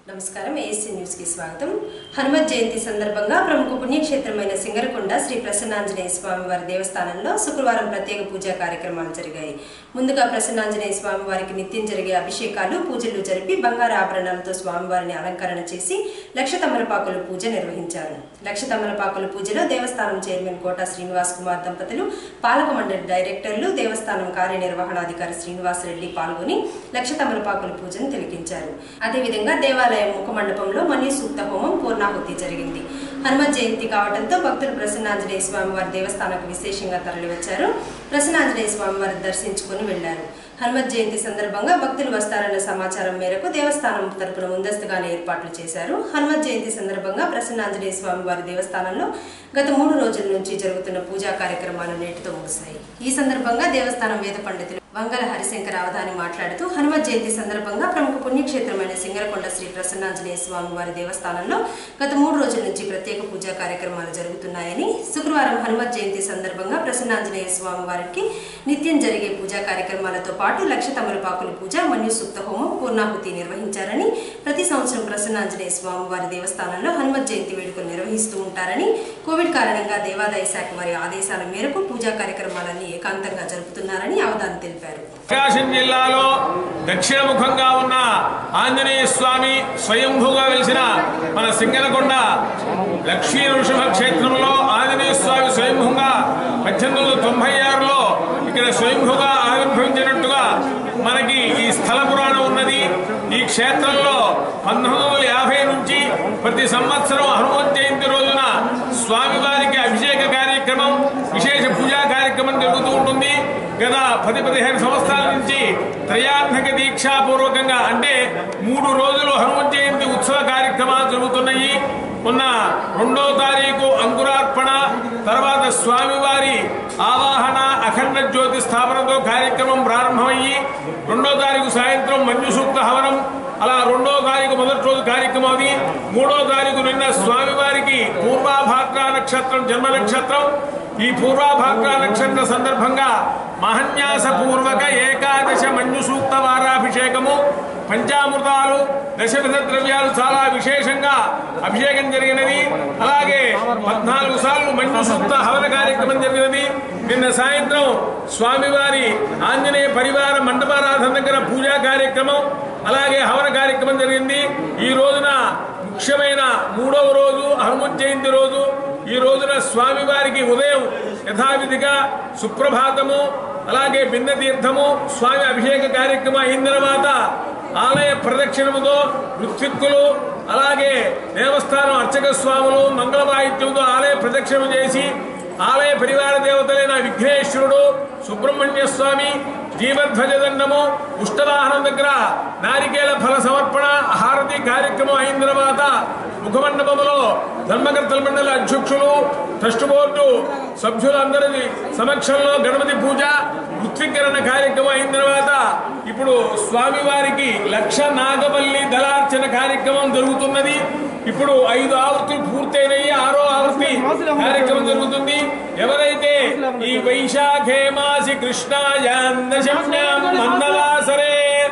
నమస్కారం ASC news కి స్వాగతం హనుమత్ జయంతి సందర్భంగా ప్రముఖ పుణ్యక్షేత్రమైన సింగరకొండ శ్రీ ప్రసన్నాంజనేయ స్వామి వారి దేవస్థానంలో శుక్రవారం ప్రత్యేక పూజా కార్యక్రమాలు జరిగాయి ముందుగా ప్రసన్నాంజనేయ స్వామి వారికి నిత్యం జరిగే అభిషేకాలు పూజలు జరిపి బంగారు ఆభరణాలతో స్వామివారిని అలంకరణ చేసి లక్ష తమలపాకుల పూజ నిర్వహించారు లక్ష తమలపాకుల పూజలో దేవస్థానం చైర్మన్ కోట శ్రీనివాస్ కుమార్ దంపతులు పాలక మండలి డైరెక్టర్లు దేవస్థానం కార్యనిర్వహణాధికారి శ్రీనివాస్ రెడ్డి పాల్గొని లక్ష తమలపాకుల పూజను తిలకించారు అదేవిధంగా దేవాలయం ముఖ మండపంలో మనీ సూక్త హోమం పూర్ణాహుతి జరిగింది హనుమత్ జయంతి కావడంతో భక్తులు ప్రసన్నాంజనేయ స్వామి వారి దేవస్థానానికి విశేషంగా తరలివచ్చారు ప్రసన్నాంజనేయ స్వామి వారిని దర్శించుకుని వెళ్లారు హనుమత్ జయంతి సందర్భంగా భక్తులు వస్తారన్న సమాచారం మేరకు దేవస్థానం తరపున ముందస్తుగానే ఏర్పాట్లు చేశారు హనుమత్ జయంతి సందర్భంగా ప్రసన్నాంజనేయ స్వామి వారి దేవస్థానంలో గత మూడు రోజుల నుంచి జరుగుతున్న పూజా కార్యక్రమాలు నేటితో ముగిశాయి ఈ సందర్భంగా దేవస్థానం వేద పండితులు వంగల హరిశంకర్ అవధాని మాట్లాడుతూ హనుమత్ జయంతి సందర్భంగా ప్రముఖ పుణ్యక్షేత్రమైన సింగరకొండ శ్రీ ప్రసన్నాంజనేయ స్వామి వారి దేవస్థానంలో గత మూడు రోజుల నుంచి ప్రత్యేక పూజా కార్యక్రమాలు జరుగుతున్నాయని శుక్రవారం హనుమత్ జయంతి సందర్భంగా ప్రసన్నాంజనేయ స్వామి వారికి నిత్యం జరిగే పూజా కార్యక్రమాలతో పాటు లక్ష తమలపాకుల పూజ మన్యు సూక్త హోమం పూర్ణాహుతి నిర్వహించారని ప్రతి సంవత్సరం ప్రసన్నాంజనేయ స్వామి వారి దేవస్థానంలో హనుమత్ జయంతి వేడుకలు నిర్వహిస్తూ ఉంటారని కోవిడ్ కారణంగా దేవాదాయ శాఖ వారి ఆదేశాల మేరకు పూజా కార్యక్రమాలన్నీ ఏకాంతంగా జరుపుతున్నారని అవధాని తెలిపారు ప్రకాశం జిల్లాలో దక్షిణముఖంగా ఉన్న ఆంజనేయ స్వామి స్వయంభూగా వెలిసిన మన సింగనకొండ లక్ష్మీ నృసింహ క్షేత్రంలో ఆంజనేయ స్వామి స్వయంభూగా పద్దెనిమిది వందల తొంభై ఆరులో ఇక్కడ స్వయంభూగా ఆవిర్భవించినట్టుగా మనకి ఈ స్థల పురాణం ఉన్నది ఈ క్షేత్రంలో పంతొమ్మిది వందల యాభై నుంచి ప్రతి సంవత్సరం హనుమత్ జయంతి రోజున స్వామివారికి అభిషేక కార్యక్రమం విశేష పూజా కార్యక్రమం జరుగుతూ ఉంటుంది గత పది పదిహేను సంవత్సరాల నుంచి త్రయాత్మక దీక్షాపూర్వకంగా అంటే మూడు రోజులు హనుమత్ జయంతి ఉత్సవ కార్యక్రమాలు జరుగుతున్నాయి మొన్న రెండో తారీఖు అంకురార్పణ తర్వాత స్వామివారి ఆవాహన అఖండ జ్యోతి స్థాపనతో కార్యక్రమం ప్రారంభమయ్యి రెండో తారీఖు సాయంత్రం మంజు సూక్త హవనం అలా రెండో తారీఖు మొదటి రోజు కార్యక్రమం అది మూడో తారీఖు నిన్న స్వామివారికి పూర్వాభాద్ర నక్షత్రం జన్మ నక్షత్రం ఈ పూర్వాభాద్ర నక్షత్ర సందర్భంగా మహన్యాస పూర్వక ఏకాదశ మంజు సూక్త వారాభిషేకము పంచామృతాలు దశవిధ ద్రవ్యాలు చాలా విశేషంగా అభిషేకం జరిగినది అలాగే పద్నాలుగు సార్లు మంజు సూక్త హవన కార్యక్రమం జరిగినది నిన్న సాయంత్రం స్వామివారి ఆంజనేయ పరివార మండపారాధన దగ్గర పూజా కార్యక్రమం అలాగే హవన కార్యక్రమం జరిగింది ఈ రోజున ముఖ్యమైన మూడవ రోజు హనుమత్ జయంతి రోజు ఈ రోజున స్వామివారికి ఉదయం యథావిధిగా సుప్రభాతము అలాగే భిన్న తీర్థము స్వామి అభిషేక కార్యక్రమం అయిన తర్వాత ఆలయ ప్రదక్షిణముతో ఋత్విక్కులు అలాగే దేవస్థానం అర్చక స్వాములు మంగళ వాయిద్యంతో ఆలయ ప్రదక్షిణ చేసి ఆలయ పరివార దేవతలైన విఘ్నేశ్వరుడు సుబ్రహ్మణ్య స్వామి జీవధ్వజదండము ఉష్టవాహనం దగ్గర నారికేళ ఫల సమర్పణ హారతి కార్యక్రమం అయిన తర్వాత ముఖమండపంలో ధర్మకర్తల మండలి అధ్యక్షులు ట్రస్ట్ బోర్డు సభ్యులందరి సమక్షంలో గణపతి పూజ ఉత్వీకరణ కార్యక్రమం అయిన తర్వాత ఇప్పుడు స్వామివారికి లక్ష నాగవల్లి దళార్చన కార్యక్రమం జరుగుతున్నది ఇప్పుడు ఐదు ఆవృత్తులు పూర్తయినాయి ఆరో ఆవృత్తి కార్యక్రమం జరుగుతుంది ఎవరైతే ఈ వైశాఖే మాసి కృష్ణాయాం దశమ్యాం మందవాసరే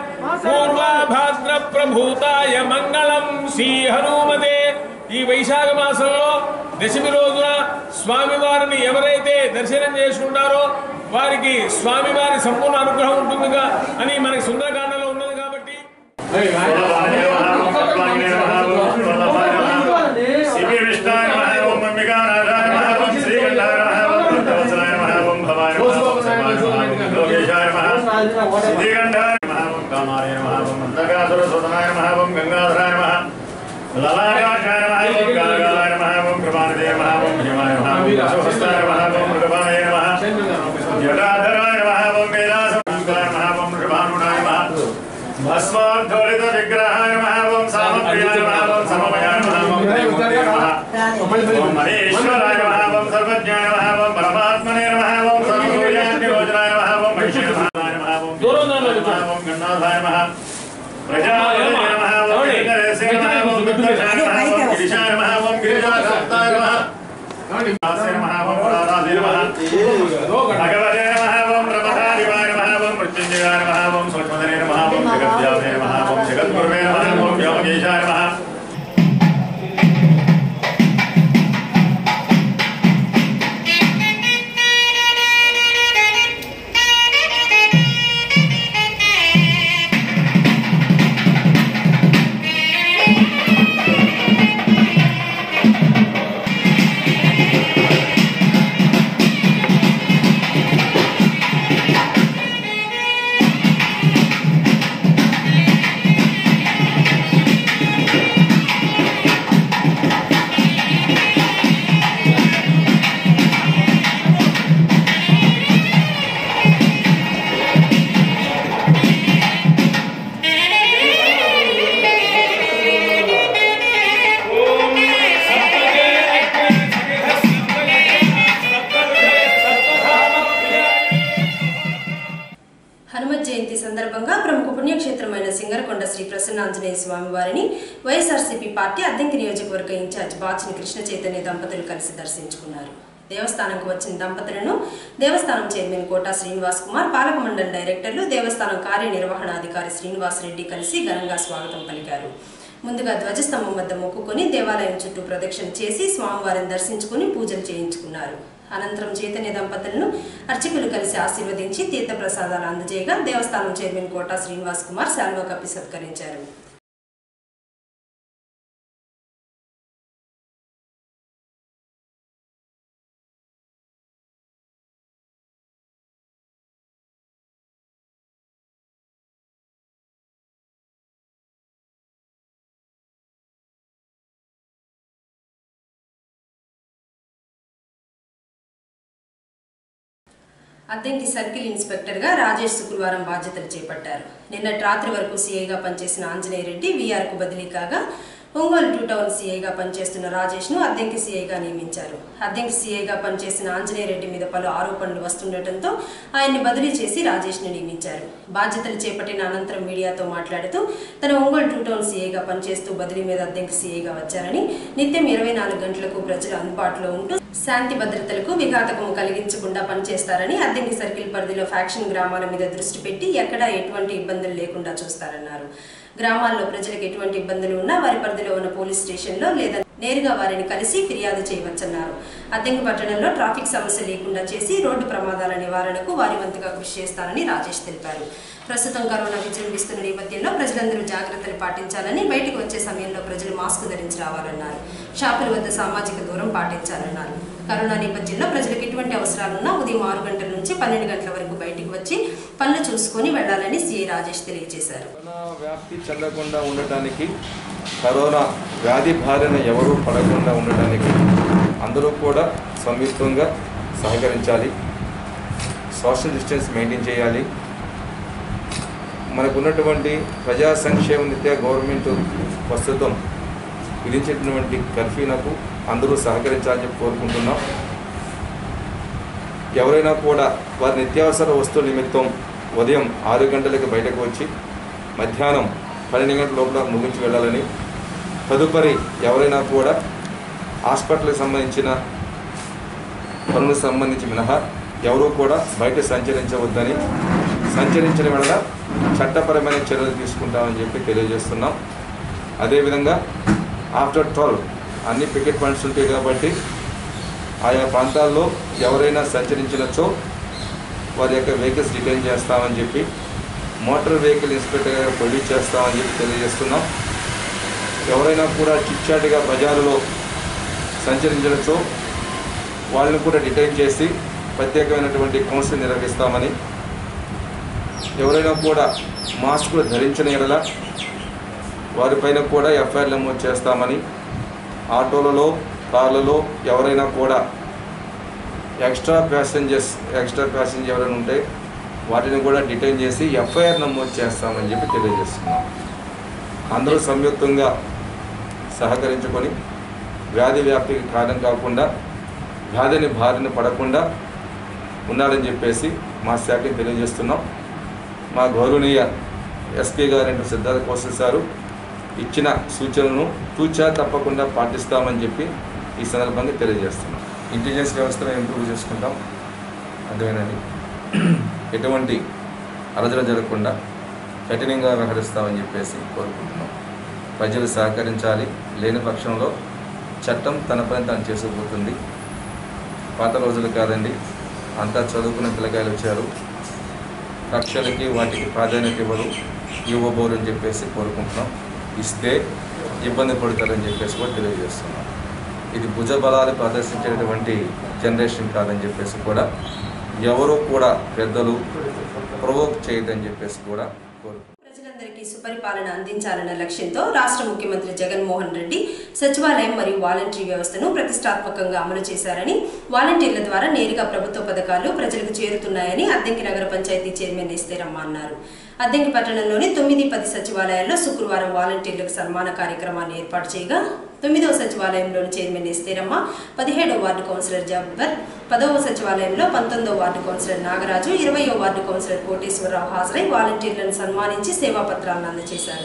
పూర్వాభాద్ర ప్రభూతాయ మంగళం శ్రీ హనుమతే ఈ వైశాఖ మాసంలో దశమి రోజున స్వామివారిని ఎవరైతే దర్శనం చేసుకుంటారో వారికి స్వామివారి సంపూర్ణ అనుగ్రహం ఉంటుందిగా అని మనకి సుందరకాండలో ఉన్నది కాబట్టి శివి విష్ణాయ నమః ఓం అంబికానాథాయ నమః ఓం శ్రీకంఠాయ నమః ఓం భక్తవత్సలాయ నమః ఓం భవాయ నమః ఓం శివాయ నమః ఓం లోకేశాయ నమః శ్రీకంఠాయ నమః ఓం కామాయ నమః ఓం అంధకాసురసుతనాయ నమః ఓం గంగాధరాయ నమః లలాటాక్షాయ నమః ఓం కాళకాలాయ నమః ఓం కృపానిదే నమః ఓం భీమాయ నమః ఓం శుభస్తాయ నమః ఓం మృగపాయ నమః జటాధరాయ నమః ఓం కైలాసమంగళాయ నమః ఓం వృషభానుడాయ నమః భస్మాధ్వరిత విగ్రహాయ నమః ఓం సామప్రియాయ నమః ఓం సమమయాయ నమః ఓం త్రైమూర్తే నమః ఓం మహేశ్వరాయ నమః ఓం సర్వజ్ఞాయ నమః ఓం పరమాత్మనే నమః ఓం సర్వసూర్యాగ్నిరోచనాయ నమః ఓం వైష్ణవాయ నమః ఓం నమః ఓం గణనాథాయ నమః ప్రజాపతయే నమః ఓం గిరిధరేశే నమః ఓం గిరిధరాయ నమః ఓం గిరిశాయ నమః ఓం గిరిజాకాంతాయ నమః దాసే నమః ఓం పురారాధే నమః భగవతే నమః ఓం రమహాదివాయ నమః ఓం మృత్యుంజయాయ నమః ఓం స్వచ్ఛమదనే నమః ఓం జగద్వ్యాపే నమః ఓం జగద్గురువే నమః ఓం వ్యోమకేశాయ నమః ప్రసన్నాంజనేయ స్వామి వారిని వైఎస్ఆర్సీపీ పార్టీ అద్దెంకి నియోజకవర్గ ఇన్ఛార్జ్ బాచిని కృష్ణ చైతన్య దంపతులు కలిసి దర్శించుకున్నారు దేవస్థానంకు వచ్చిన దంపతులను దేవస్థానం చైర్మన్ కోటా శ్రీనివాస్ కుమార్ పాలక మండలి డైరెక్టర్లు దేవస్థానం కార్యనిర్వహణాధికారి శ్రీనివాస్ రెడ్డి కలిసి ఘనంగా స్వాగతం పలికారు ముందుగా ధ్వజస్తంభం వద్ద మొక్కుకొని దేవాలయం చుట్టూ ప్రదక్షిణ చేసి స్వామివారిని దర్శించుకుని పూజలు చేయించుకున్నారు అనంతరం చైతన్య దంపతులను అర్చకులు కలిసి ఆశీర్వదించి తీర్థప్రసాదాలు అందజేయగా దేవస్థానం చైర్మన్ కోటా శ్రీనివాస్ కుమార్ శాల్వా కప్పి సత్కరించారు అద్దెంకి సర్కిల్ ఇన్స్పెక్టర్గా రాజేష్ శుక్రవారం బాధ్యతలు చేపట్టారు నిన్నటి రాత్రి వరకు సీఐగా పనిచేసిన ఆంజనేయ రెడ్డి వీఆర్కు బదిలీ కాగా ఒంగోలు టూ టౌన్ సీఐగా పనిచేస్తున్న రాజేష్ను అద్దెంకి సీఐగా నియమించారు అద్దెంకి సీఐగా పనిచేసిన ఆంజనేయ రెడ్డి మీద పలు ఆరోపణలు వస్తుండటంతో ఆయన్ని బదిలీ చేసి రాజేష్ను నియమించారు బాధ్యతలు చేపట్టిన అనంతరం మీడియాతో మాట్లాడుతూ తన ఒంగోలు టూ టౌన్ సీఐగా పనిచేస్తూ బదిలీ మీద అద్దెంకి సీఐగా వచ్చారని నిత్యం ఇరవై నాలుగు గంటలకు ప్రజలు అందుబాటులో ఉంటూ శాంతి భద్రతలకు విఘాతకం కలిగించకుండా పనిచేస్తారని అద్దెంకి సర్కిల్ పరిధిలో ఫ్యాక్షన్ గ్రామాల మీద దృష్టి పెట్టి ఎక్కడా ఎటువంటి ఇబ్బందులు లేకుండా చూస్తారన్నారు గ్రామాల్లో ప్రజలకు ఎటువంటి ఇబ్బందులు ఉన్నా వారి పరిధిలో ఉన్న పోలీస్ స్టేషన్లో లేదా నేరుగా వారిని కలిసి ఫిర్యాదు చేయవచ్చన్నారు అద్దెంకి పట్టణంలో ట్రాఫిక్ సమస్య లేకుండా చేసి రోడ్డు ప్రమాదాల నివారణకు వారి వంతుగా కృషి చేస్తారని రాజేష్ తెలిపారు ప్రస్తుతం కరోనా విజృంభిస్తున్న నేపథ్యంలో ప్రజలందరూ జాగ్రత్తలు పాటించాలని బయటకు వచ్చే సమయంలో ప్రజలు మాస్క్ ధరించి రావాలన్నారు షాపుల వద్ద సామాజిక దూరం పాటించాలన్నారు కరోనా నేపథ్యంలో ప్రజలకు ఎటువంటి అవసరాలున్నా ఉదయం ఆరు గంటల నుంచి పన్నెండు గంటల వరకు బయటకు వచ్చి పనులు చూసుకొని వెళ్లాలని సీఐ రాజేష్ తెలియజేశారు కరోనా వ్యాప్తి చెందకుండా ఉండటానికి కరోనా వ్యాధి బారిన ఎవరూ పడకుండా ఉండటానికి అందరూ కూడా సంయుక్తంగా సహకరించాలి సోషల్ డిస్టెన్స్ మెయింటైన్ చేయాలి మనకు ఉన్నటువంటి ప్రజా సంక్షేమ నిత్య గవర్నమెంట్ ప్రస్తుతం విధించినటువంటి కర్ఫ్యూనకు అందరూ సహకరించాలని చెప్పి కోరుకుంటున్నాం ఎవరైనా కూడా వారి నిత్యావసర వస్తువుల నిమిత్తం ఉదయం ఆరు గంటలకు బయటకు వచ్చి మధ్యాహ్నం పన్నెండు గంటల లోపల ముగించి వెళ్ళాలని తదుపరి ఎవరైనా కూడా హాస్పిటల్కి సంబంధించిన పనులకు సంబంధించి మినహా ఎవరూ కూడా బయట సంచరించవద్దని సంచరించిన వల్ల చట్టపరమైన చర్యలు తీసుకుంటామని చెప్పి తెలియజేస్తున్నాం అదేవిధంగా ఆఫ్టర్ ట్వెల్వ్ అన్ని పికెట్ పాయింట్స్ ఉంటాయి కాబట్టి ఆయా ప్రాంతాల్లో ఎవరైనా సంచరించినచో వారి యొక్క వెహికల్స్ డిటైన్ చేస్తామని చెప్పి మోటార్ వెహికల్ ఇన్స్పెక్టర్ గారు ప్రొడ్యూస్ చేస్తామని చెప్పి తెలియజేస్తున్నాం ఎవరైనా కూడా చిట్చాటిగా బజారులో సంచరించడంతో వాళ్ళని కూడా డిటైన్ చేసి ప్రత్యేకమైనటువంటి కౌన్సిలింగ్ నిర్వహిస్తామని ఎవరైనా కూడా మాస్కులు ధరించిన ఎడల వారిపైన కూడా ఎఫ్ఐఆర్ నమోదు చేస్తామని ఆటోలలో కార్లలో ఎవరైనా కూడా ఎక్స్ట్రా ప్యాసింజర్స్ ఎక్స్ట్రా ప్యాసింజర్ ఎవరైనా ఉంటే వాటిని కూడా డిటైన్ చేసి ఎఫ్ఐఆర్ నమోదు చేస్తామని చెప్పి తెలియజేస్తున్నాం అందరూ సంయుక్తంగా సహకరించుకొని వ్యాధి వ్యాప్తికి కారణం కాకుండా వ్యాధిని బారిన పడకుండా ఉండాలని చెప్పేసి మా శాఖని తెలియజేస్తున్నాం మా గౌరవనీయ ఎస్పీ గారు సిద్ధార్థ కౌశల్ సారు ఇచ్చిన సూచనలను తూచా తప్పకుండా పాటిస్తామని చెప్పి ఈ సందర్భంగా తెలియజేస్తున్నాం ఇంటెలిజెన్స్ వ్యవస్థను ఇంప్రూవ్ చేసుకుంటాం అర్థమేనండి ఎటువంటి అలజడ జరగకుండా కఠినంగా వ్యవహరిస్తామని చెప్పేసి కోరుకుంటున్నాం ప్రజలు సహకరించాలి లేని పక్షంలో చట్టం తన పని తాను చేసుకుపోతుంది పాత రోజులు కాదండి అంతా చదువుకున్న పిల్లకాయలు వచ్చారు కక్షలకి వాటికి ప్రాధాన్యత ఇవ్వరు ఇవ్వబోరు అని చెప్పేసి కోరుకుంటున్నాం ఇస్తే ఇబ్బంది పడతారని చెప్పేసి కూడా తెలియజేస్తున్నాం ఇది భుజబలాలు ప్రదర్శించేటువంటి జనరేషన్ కాదని చెప్పేసి కూడా ఎవరు కూడా పెద్దలు ప్రొవోక్ చేయొద్దని చెప్పేసి కూడా కోరుకుంటున్నాం ప్రజలందరికీ సుపరిపాలన అందించాలన్న లక్ష్యంతో రాష్ట్ర ముఖ్యమంత్రి జగన్మోహన్ రెడ్డి సచివాలయం మరియు వాలంటరీ వ్యవస్థను ప్రతిష్టాత్మకంగా అమలు చేశారని వాలంటీర్ల ద్వారా నేరుగా ప్రభుత్వ పథకాలు ప్రజలకు చేరుతున్నాయని అద్దెంకి నగర పంచాయతీ చైర్మన్ ఎస్తేరమ్మ అన్నారు అద్దెంకి పట్టణంలోని తొమ్మిది పది సచివాలయాల్లో శుక్రవారం వాలంటీర్లకు సన్మాన కార్యక్రమాన్ని ఏర్పాటు చేయగా తొమ్మిదవ సచివాలయంలోని చైర్మన్ ఎస్తేరమ్మ పదిహేడవ వార్డు కౌన్సిలర్ జబ్బర్ పదవ సచివాలయంలో పంతొమ్మిదవ వార్డు కౌన్సిలర్ నాగరాజు ఇరవయో వార్డు కౌన్సిలర్ కోటేశ్వరరావు హాజరై వాలంటీర్లను సన్మానించి సేవా పత్రాలను అందజేశారు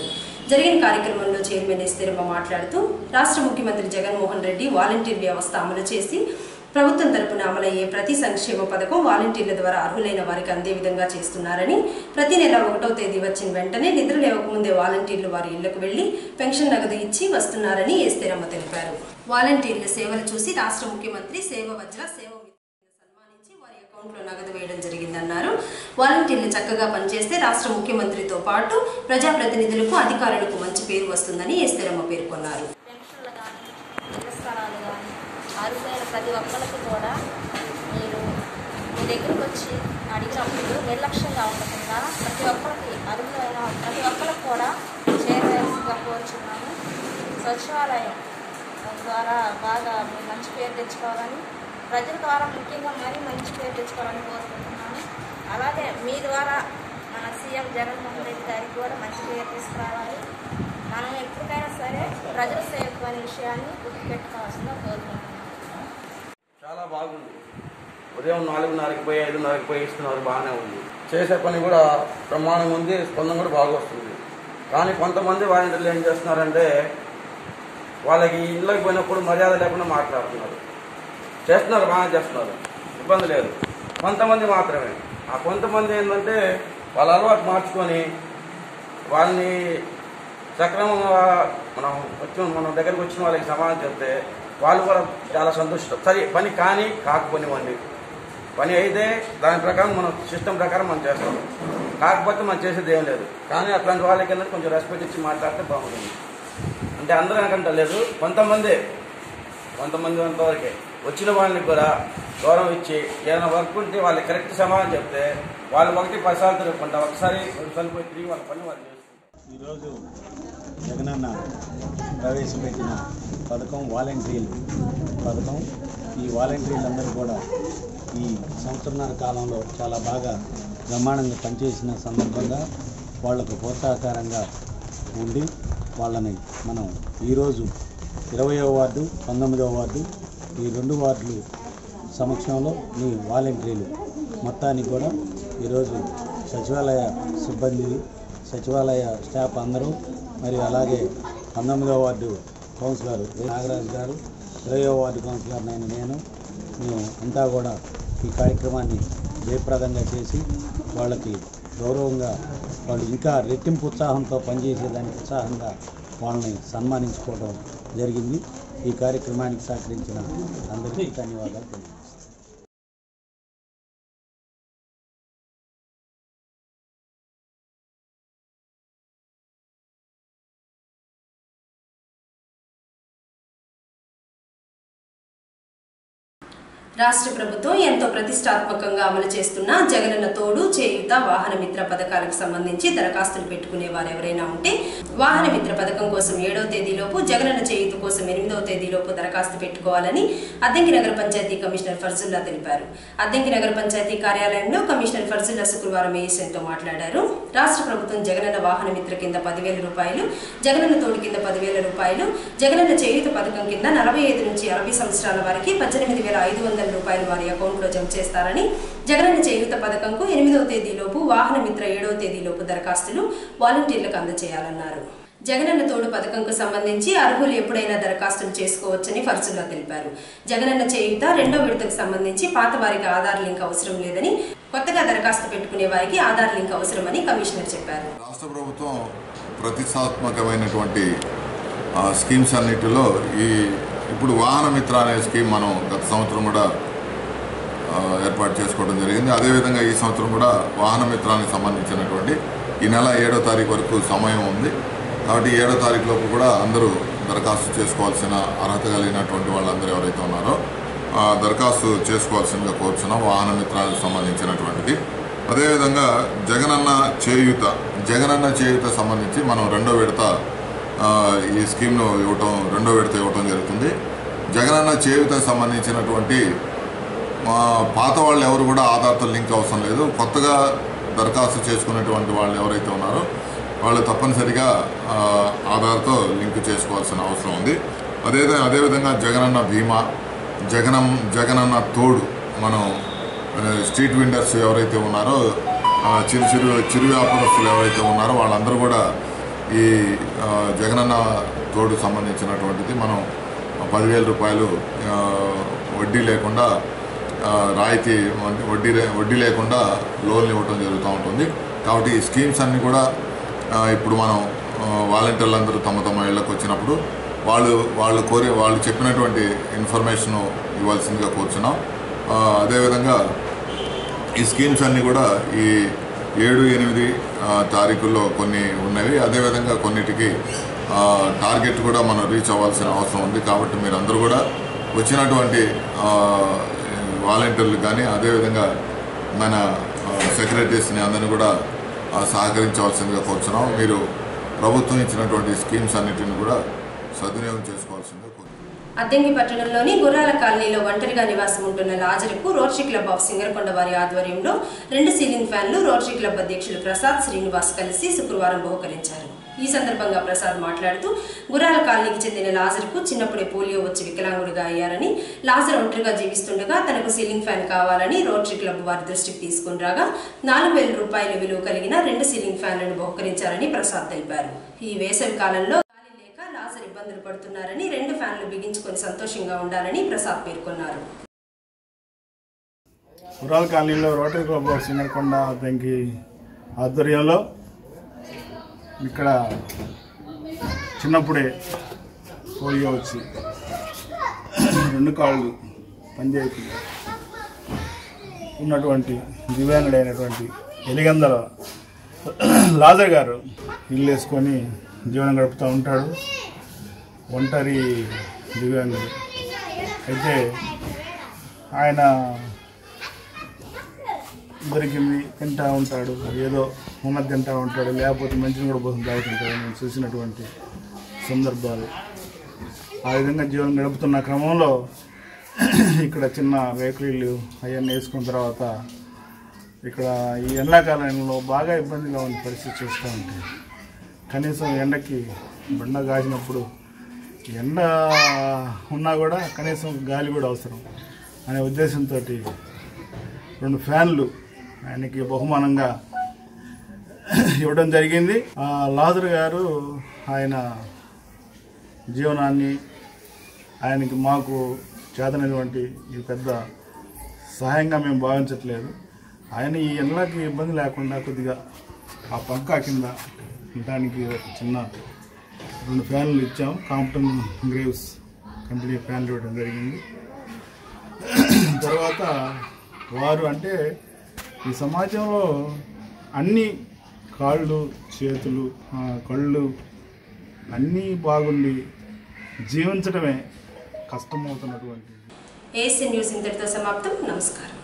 జరిగిన కార్యక్రమంలో చైర్మన్ ఎస్తేరమ్మ మాట్లాడుతూ రాష్ట్ర ముఖ్యమంత్రి జగన్మోహన్ రెడ్డి వాలంటీర్ వ్యవస్థ అమలు చేసి ప్రభుత్వం తరపున అమలయ్యే ప్రతి సంక్షేమ పథకం వాలంటీర్ల ద్వారా అర్హులైన వారికి అందే విధంగా చేస్తున్నారని ప్రతి నెల ఒకటో తేదీ వచ్చిన వెంటనే నిద్ర లేవకముందే వాలంటీర్లు వారి ఇళ్లకు వెళ్లి పెన్షన్ నగదు ఇచ్చి వస్తున్నారని ఎస్తేరమ్మ తెలిపారు వాలంటీర్ల సేవలు చూసి రాష్ట్ర ముఖ్యమంత్రి సేవ వజ్ర సేవ మిత్రులను సన్మానించి వారి అకౌంట్లో నగదు వేయడం జరిగిందన్నారు వాలంటీర్లు చక్కగా పనిచేస్తే రాష్ట్ర ముఖ్యమంత్రితో పాటు ప్రజాప్రతినిధులకు అధికారులకు మంచి పేరు వస్తుందని ఎస్తేరమ్మ పేర్కొన్నారు పెన్షన్లు కానీ ఇళ్ల స్థలాలు కానీ అర్హులైన ప్రతి ఒక్కరికి కూడా మీరు మీ దగ్గరికి వచ్చి అడిగినప్పుడు నిర్లక్ష్యంగా ఉండకుండా ప్రతి ఒక్కరికి అర్హులైన ప్రతి ఒక్కరికి కూడా చేరవేసిందిగా కోరుచున్నాము సచివాలయం ద్వారా బాగా మీరు మంచి పేరు తెచ్చుకోవాలని ప్రజల ద్వారా ముఖ్యంగా మరీ మంచి పేరు తెచ్చుకోవాలని కోరుకుంటున్నాను అలాగే మీ ద్వారా మన సీఎం జగన్మోహన్ రెడ్డి గారికి కూడా మంచి పేరు తీసుకురావాలి మనం ఎప్పటికైనా సరే ప్రజల సేవకు అనే విషయాన్ని గుర్తుపెట్టుకోవాల్సిందిగా కోరుకుంటున్నాను చాలా బాగుంది ఉదయం నాలుగున్నరకి పోయి ఐదున్నరకి పోయి ఇస్తున్నారు బాగానే ఉంది చేసే పని కూడా ప్రమాణం ఉంది స్పందన కూడా బాగా వస్తుంది కానీ కొంతమంది వాలంటీర్లు ఏం చేస్తున్నారంటే వాళ్ళకి ఇళ్ళకి పోయినప్పుడు మర్యాద లేకుండా మాట్లాడుతున్నారు చేస్తున్నారు బాగానే చేస్తున్నారు ఇబ్బంది లేదు కొంతమంది మాత్రమే ఆ కొంతమంది ఏంటంటే వాళ్ళ అలవాటు మార్చుకొని వాళ్ళని సక్రమంగా మనం వచ్చి మన దగ్గరికి వచ్చిన వాళ్ళకి సమాధానం చెప్తే వాళ్ళు కూడా చాలా సంతోషం సరే పని కానీ కాకపోనివ్వండి పని అయితే దాని ప్రకారం మనం సిస్టమ్ ప్రకారం మనం చేస్తాం కాకపోతే మనం చేసేది ఏం లేదు కానీ అట్లాంటి వాళ్ళకి ఏంటంటే కొంచెం రెస్పెక్ట్ ఇచ్చి మాట్లాడితే బాగుంటుంది అంటే అందరూ అనకంట లేదు కొంతమంది కొంతమంది అంతవరకే వచ్చిన వాళ్ళకి కూడా గౌరవం ఇచ్చి ఏదైనా వర్క్ ఉంటే వాళ్ళకి కరెక్ట్ సమాధానం చెప్తే వాళ్ళు ఒకటి పదిసార్లు తిరుగుకుంటా ఒకసారి రెండుసార్లు పోయి తిరిగి వాళ్ళ పని వాళ్ళు చేసుకుంటారు ఈరోజు జగనన్న ప్రవేశపెట్టిన పథకం వాలంటీర్లు పథకం ఈ వాలంటీర్లందరూ కూడా ఈ సంవత్సరన్నర కాలంలో చాలా బాగా బ్రహ్మాండంగా పనిచేసిన సందర్భంగా వాళ్లకు ప్రోత్సాహకరంగా ఉండి వాళ్ళని మనం ఈరోజు ఇరవయో వార్డు పంతొమ్మిదవ వార్డు ఈ రెండు వార్డులు సమక్షంలో ఈ వాలంటీర్లు మొత్తానికి కూడా ఈరోజు సచివాలయ సిబ్బంది సచివాలయ స్టాఫ్ అందరూ మరియు అలాగే పంతొమ్మిదవ వార్డు కౌన్సిలర్ నాగరాజు గారు ఇరవయో వార్డు కౌన్సిలర్ నేను నేను మేము అంతా కూడా ఈ కార్యక్రమాన్ని జయప్రదంగా చేసి వాళ్ళకి గౌరవంగా వాళ్ళు ఇంకా రెట్టింపు ఉత్సాహంతో పనిచేసేదానికి ఉత్సాహంగా వాళ్ళని సన్మానించుకోవడం జరిగింది ఈ కార్యక్రమానికి సహకరించిన అందరికీ ధన్యవాదాలు తెలియజేస్తున్నాను రాష్ట్ర ప్రభుత్వం ఎంతో ప్రతిష్టాత్మకంగా అమలు చేస్తున్న జగనన్న తోడు చేయుత వాహన మిత్ర పథకాలకు సంబంధించి దరఖాస్తులు పెట్టుకునే వారు ఎవరైనా ఉంటే వాహన మిత్ర పథకం కోసం ఏడవ తేదీలోపు జగనన్న చేయుత కోసం ఎనిమిదవ తేదీలోపు దరఖాస్తు పెట్టుకోవాలని అద్దంకి నగర పంచాయతీ కమిషనర్ ఫర్జుల్లా తెలిపారు అద్దంకి నగర పంచాయతీ కార్యాలయంలో కమిషనర్ ఫర్జుల్లా శుక్రవారం ఏఎస్ఎన్తో మాట్లాడారు రాష్ట్ర ప్రభుత్వం జగనన్న వాహన మిత్ర కింద పదివేల రూపాయలు జగనన్న తోడు కింద పదివేల రూపాయలు జగనన్న చేయుత పథకం కింద నలభై ఐదు నుంచి అరవై సంవత్సరాల వారికి పద్దెనిమిది వేల ఐదు వందల రూపాయలు వారి అకౌంట్లో జమ చేస్తారని జగనన్న చేయూత పథకంకు ఎనిమిదవ తేదీలోపు వాహన మిత్ర ఏడవ తేదీలోపు దరఖాస్తులు వాలంటీర్లకు అందజేయాలన్నారు జగనన్న తోడు పథకంకు సంబంధించి అర్హులు ఎప్పుడైనా దరఖాస్తులు చేసుకోవచ్చని ఫర్సుల్లా తెలిపారు జగనన్న చేయూత రెండో విడతకు సంబంధించి పాత వారికి ఆధార్ లింక్ అవసరం లేదని కొత్తగా దరఖాస్తు పెట్టుకునే వారికి ఆధార్ లింక్ అవసరమని కమిషనర్ చెప్పారు రాష్ట్ర ప్రభుత్వం ప్రతిష్టాత్మకమైనటువంటి ఆ, స్కీమ్స్ అన్నిటిలో ఈ ఇప్పుడు వాహన మిత్ర అనే స్కీమ్ మనం గత సంవత్సరం కూడా ఆ, ఏర్పాటు చేసుకోవడం జరిగింది అదేవిధంగా ఈ సంవత్సరం కూడా వాహన మిత్రానికి సంబంధించినటువంటి ఈ నెల ఏడో తారీఖు వరకు సమయం ఉంది కాబట్టి ఏడో తారీఖు లోపు కూడా అందరూ దరఖాస్తు చేసుకోవాల్సిన అర్హత కలిగినటువంటి వాళ్ళందరూ ఎవరైతే ఉన్నారో ఆ, దరఖాస్తు చేసుకోవాల్సిందిగా కోరుచున్నాం వాహన మిత్రానికి సంబంధించినటువంటిది అదేవిధంగా జగనన్న చేయూత జగనన్న చేయూత సంబంధించి మనం రెండో విడత ఆ, ఈ స్కీమ్ను ఇవ్వటం రెండో విడత ఇవ్వటం జరుగుతుంది జగనన్న చేయూతకు సంబంధించినటువంటి మా పాత వాళ్ళు ఎవరు కూడా ఆధార్తో లింక్ అవసరం లేదు కొత్తగా దరఖాస్తు చేసుకున్నటువంటి వాళ్ళు ఎవరైతే ఉన్నారో వాళ్ళు తప్పనిసరిగా ఆ, ఆధార్తో లింక్ చేసుకోవాల్సిన అవసరం ఉంది అదే అదేవిధంగా జగనన్న బీమా జగనం జగనన్న తోడు మనం ఆ, స్ట్రీట్ వెండర్స్ ఎవరైతే ఉన్నారో ఆ, చిరు చిరు చిరు వ్యాపారస్తులు ఎవరైతే ఉన్నారో వాళ్ళందరూ కూడా ఈ ఆ, జగనన్న తోడు సంబంధించినటువంటిది మనం పదివేల రూపాయలు ఆ, వడ్డీ లేకుండా ఆ, రాయితీ అంటే వడ్డీ లే- వడ్డీ లేకుండా లోన్లు ఇవ్వటం జరుగుతూ ఉంటుంది కాబట్టి ఈ స్కీమ్స్ అన్నీ కూడా ఆ, ఇప్పుడు మనం ఆ, వాలంటీర్లు అందరూ తమ తమ ఇళ్ళకి వచ్చినప్పుడు వాళ్ళు వాళ్ళు కోరే వాళ్ళు చెప్పినటువంటి ఇన్ఫర్మేషన్ ఇవ్వాల్సిందిగా కోరుచున్నాం ఆ, అదేవిధంగా ఈ స్కీమ్స్ అన్నీ కూడా ఈ ఏడు ఎనిమిది ఆ, తారీఖుల్లో కొన్ని ఉన్నవి అదేవిధంగా కొన్నిటికి ఆ, టార్గెట్ కూడా మనం రీచ్ అవ్వాల్సిన అవసరం ఉంది కాబట్టి మీరు అందరూ కూడా వచ్చినటువంటి ఆ, వాలంటీర్లు కానీ అదేవిధంగా మన ఆ, సెక్రటరీస్ని అందరినీ కూడా ఆ, సహకరించవలసిందిగా కోరుచున్నాం మీరు ప్రభుత్వం ఇచ్చినటువంటి స్కీమ్స్ అన్నిటిని కూడా సద్వినియోగం చేసుకోవాల్సిందిగా కోరుతున్నాం అద్దెంకి పట్టణంలోని గుర్రాల కాలనీలో ఒంటరిగా నివాసం ఉంటున్న లాజరుకు రోటరీ క్లబ్ ఆఫ్ సింగరకొండ వారి ఆధ్వర్యంలో రెండు సీలింగ్ ఫ్యాన్లు రోటరీ క్లబ్ అధ్యక్షులు ప్రసాద్ శ్రీనివాస్ కలిసి శుక్రవారం బహుకరించారు ఈ సందర్భంగా ప్రసాద్ మాట్లాడుతూ గుర్రాల కాలనీకి చెందిన లాజర్కు చిన్నప్పుడే పోలియో వచ్చి వికలాంగుడిగా అయ్యారని లాజర్ ఒంటరిగా జీవిస్తుండగా తనకు సీలింగ్ ఫ్యాన్ కావాలని రోటరీ క్లబ్ వారి దృష్టికి తీసుకుని రాగా నాలుగు వేల రూపాయల విలువ కలిగిన రెండు సీలింగ్ ఫ్యాన్లను బహుకరించారని ప్రసాద్ తెలిపారు ఈ వేసవి కాలంలో గాలి లేక లాజర్ ఇబ్బందులు పడుతున్నారని రెండు ఫ్యాన్లు బిగించుకొని సంతోషంగా ఉండాలని ప్రసాద్ పేర్కొన్నారు కురాల కాలనీలో రోటరీ క్లబ్ ఆఫ్ సింగరకొండ బెంకి ఆధ్వర్యంలో ఇక్కడ చిన్నప్పుడే పోలియో వచ్చి రెండు కాళ్ళు పనిచేయకు ఉన్నటువంటి దివ్యాంగుడైనటువంటి ఎలిగందల లాజర్ గారు ఇల్లు వేసుకొని జీవనం గడుపుతూ ఉంటాడు ఒంటరి దివ్యాంగుడు అయితే ఆయన దొరికింది తింటా ఉంటాడు ఏదో ఉన్నది తింటా ఉంటాడు లేకపోతే మంచిని కూడా పోసం తాగుతుంటాడు నేను చూసినటువంటి సందర్భాలు ఆ విధంగా జీవనం గడుపుతున్న క్రమంలో ఇక్కడ చిన్న వెహికల్ అవన్నీ వేసుకున్న తర్వాత ఇక్కడ ఈ ఎండాకాలంలో బాగా ఇబ్బందిగా ఉన్న పరిస్థితి చూస్తూ ఉంటాయి కనీసం ఎండకి బండ కాసినప్పుడు ఎండ ఉన్నా కూడా కనీసం గాలి కూడా అవసరం అనే ఉద్దేశంతో రెండు ఫ్యాన్లు ఆయనకి బహుమానంగా ఇవ్వడం జరిగింది ఆ లాజర్ గారు ఆయన జీవనాన్ని ఆయనకి మాకు చేతనటువంటి ఈ పెద్ద సహాయంగా మేము భావించట్లేదు ఆయన ఈ ఎండలకి ఇబ్బంది లేకుండా కొద్దిగా ఆ పంకా కింద ఉండటానికి ఒక చిన్న రెండు ఫ్యాన్లు ఇచ్చాం కాంప్టన్ గ్రేవ్స్ కంపెనీ ఫ్యాన్లు ఇవ్వడం జరిగింది తర్వాత వారు అంటే ఈ సమాజంలో అన్ని కాళ్ళు చేతులు ఆ, కళ్ళు అన్నీ బాగుండి జీవించడమే కష్టమవుతున్నటువంటి ఏసీ న్యూస్ ఇంతటితో సమాప్తం నమస్కారం